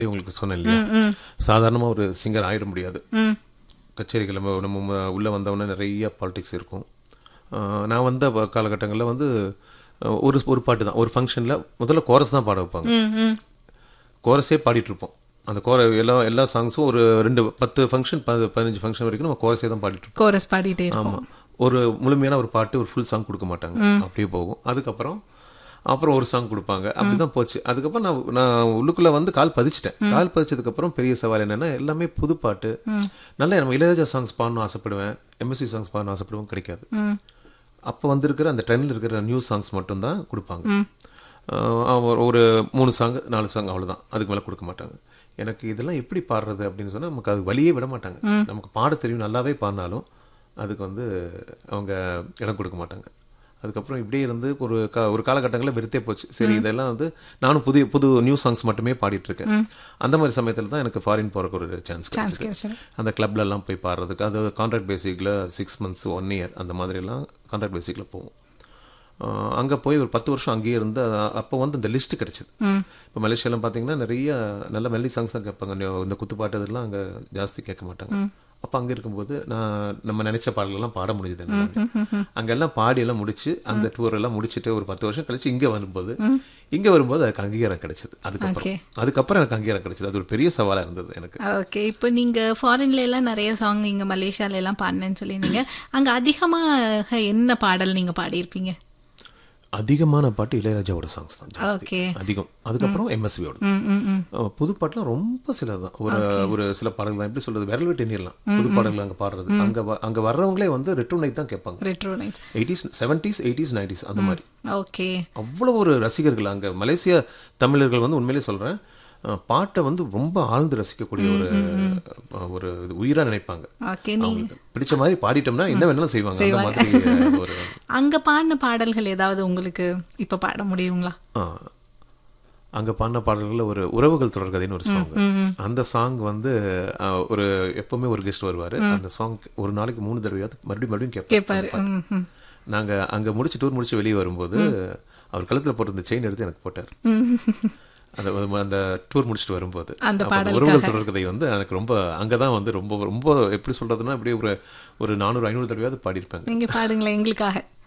இவங்களுக்கு சொன்னேன் இல்லையா சாதாரணமாக ஒரு சிங்கர் ஆயிட முடியாது ம் கச்சேரிகள் நம்ம நம்ம உள்ளே வந்தவொடனே நிறைய பாலிடிக்ஸ் இருக்கும் ஆஹ் நான் வந்த காலகட்டங்களில் வந்து ஆஹ் ஒரு ஒரு பாட்டு தான் ஒரு ஃபங்க்ஷனில் முதல்ல கோரஸ் தான் பாட வைப்பாங்க ம் ம் கோரஸே பாடிட்டு இருப்போம் அந்த கோர எல்லா எல்லா சாங்ஸும் ஒரு ரெண்டு பத்து ஃபங்க்ஷன் பதினஞ்சு ஃபங்க்ஷன் வரைக்கும் நம்ம கோரஸே தான் பாடிட்டு இருப்போம் கோரஸ் பாடிட்டே இருக்கும் ஆமாம் ஒரு முழுமையான ஒரு பாட்டு ஒரு ஃபுல் சாங் கொடுக்க மாட்டாங்க அப்படியே போகும் அதுக்கப்புறம் அப்புறம் ஒரு சாங் கொடுப்பாங்க அப்படிதான் போச்சு அதுக்கப்புறம் நான் நான் உள்ளுக்குள்ள வந்து கால் பதிச்சிட்டேன் கால் பதிச்சதுக்கப்புறம் பெரிய சவால் என்னன்னா எல்லாமே புது பாட்டு நல்லா நம்ம இளையராஜா சாங்ஸ் பாடணும் ஆசைப்படுவேன் எம்எஸ்சி சாங்ஸ் பாடணும் ஆசைப்படுவேன் கிடைக்காது ம் அப்போ வந்திருக்கிற அந்த ட்ரெண்டில் இருக்கிற நியூ சாங்ஸ் மட்டும்தான் கொடுப்பாங்க ஆஹ் ஒரு- ஒரு மூணு சாங் நாலு சாங் அவ்வளவுதான் அதுக்கு மேலே கொடுக்க மாட்டாங்க எனக்கு இதெல்லாம் எப்படி பாடுறது அப்படின்னு சொன்னா நமக்கு அது வழியே விட மாட்டாங்க நமக்கு பாட தெரியும் நல்லாவே பாடினாலும் அதுக்கு வந்து அவங்க இடம் கொடுக்க மாட்டாங்க அதுக்கப்புறம் இப்படியே இருந்து ஒரு கா ஒரு காலகட்டங்களில் வெறுத்தே போச்சு சரி இதெல்லாம் வந்து நானும் புதிய புது நியூ சாங்ஸ் மட்டுமே பாடிட்டு இருக்கேன் அந்த மாதிரி சமயத்தில் தான் எனக்கு ஃபாரின் போகிறக்கு ஒரு சான்ஸ் சான்ஸ் கிடைச்சது கிடைச்சது அந்த கிளப்ல எல்லாம் போய் பாடுறதுக்கு அது contract basically six months one year அந்த மாதிரிலாம் கான்ட்ராக்ட் பேசிக்கில் போவோம் அங்கே போய் ஒரு பத்து வருஷம் அங்கேயே இருந்து அ- அப்போ வந்து இந்த லிஸ்ட் கிடைச்சது இப்போ மலேசியாலாம் பார்த்தீங்கன்னா நிறைய நல்ல மெல்லி சாங்ஸ் தான் கேட்பாங்க இந்த- இந்த குத்துப்பாட்டு இதெல்லாம் அங்கே ஜாஸ்தி கேட்க மாட்டாங்க அப்போ அங்கே இருக்கும்போது நான் நம்ம நினைச்ச பாடல்கள்லாம் பாட முடியுது என்னால. அங்கெல்லாம் பாடி எல்லாம் முடிச்சு அந்த டூர் எல்லாம் முடிச்சுட்டு ஒரு பத்து வருஷம் கழிச்சு இங்கே வரும்போது இங்கே வரும்போது அதுக்கு அங்கீகாரம் கிடைச்சது அதுக்கப்புறம் Okay. அதுக்கப்புறம் எனக்கு அங்கீகாரம் கிடைச்சது அது ஒரு பெரிய சவாலாக இருந்தது எனக்கு ஓகே இப்போ நீங்க ஃபாரின்ல எல்லாம் நிறைய சாங் இங்க மலேசியால எல்லாம் பாடினேன்னு சொல்லியிருந்தீங்க அங்க அதிகமாக என்ன பாடல் நீங்க பாடியிருப்பீங்க அதிகமான பாட்டு இளையராஜாவோட சாங்ஸ் தான் ஜாஸ்தி ஓகே அதிகம் அதுக்கப்புறம் எம்எஸ்வியோட ம் ம் ம் புது பாட்டுலாம் ரொம்ப சில தான் ஒரு ஒரு சில பாடல்கள் தான் எப்படி சொல்றது விரல் விட்டு எண்ணிடலாம் புது பாடல்கள் அங்க பாடுறது அங்க வ- அங்க வர்றவங்களே வந்து ரிட்டர்ன் நைட் தான் கேட்பாங்க retro nights eighties seventies eighties nineties அந்த மாதிரி ஓகே அவ்வளவு ஒரு ரசிகர்கள் அங்க மலேசிய தமிழர்கள் வந்து உண்மையிலே சொல்றேன் அஹ், பாட்டை வந்து ரொம்ப ஆழ்ந்து ரசிக்கக்கூடிய ஒரு அஹ், ஒரு இது உயிரா நினைப்பாங்க ஓகே நீ அவங்களுக்கு பிடிச்ச மாதிரி பாடிட்டோம்னா என்ன வேணாலும் செய்வாங்க அந்த மாதிரி அஹ், ஒரு அங்க பாடின பாடல்கள் ஏதாவது உங்களுக்கு இப்ப பாட முடியுங்களா ஆ. அங்க பாடின பாடல்கள்ல ஒரு உறவுகள் தொடர்கதைன்னு ஒரு சாங் அந்த சாங் வந்து ஆ, ஒரு எப்பவுமே ஒரு கெஸ்ட் வருவாரு அந்த சாங் ஒரு நாளைக்கு மூணு தடவையாவது மறுபடியும் மறுபடியும் கேட்பாரு கேட்பாரு ம் ம் நாங்க அங்க முடிச்சு டூர் முடிச்சு வெளியே வரும்போது அவர் கழுத்துல போட்டிருந்த செயின் எடுத்து எனக்கு போட்டார் அந்த அந்த டூர் முடிச்சுட்டு வரும்போது அந்த அப்ப அந்த உறவுகள் தொடர்கதை வந்து எனக்கு ரொம்ப அங்கதான் வந்து ரொம்ப ரொம்ப எப்படி சொல்றதுன்னா இப்படி ஒரு ஒரு நானூறு ஐநூறு தடவையாவது பாடியிருப்பாங்க நீங்க பாடுங்களேன் எங்களுக்காக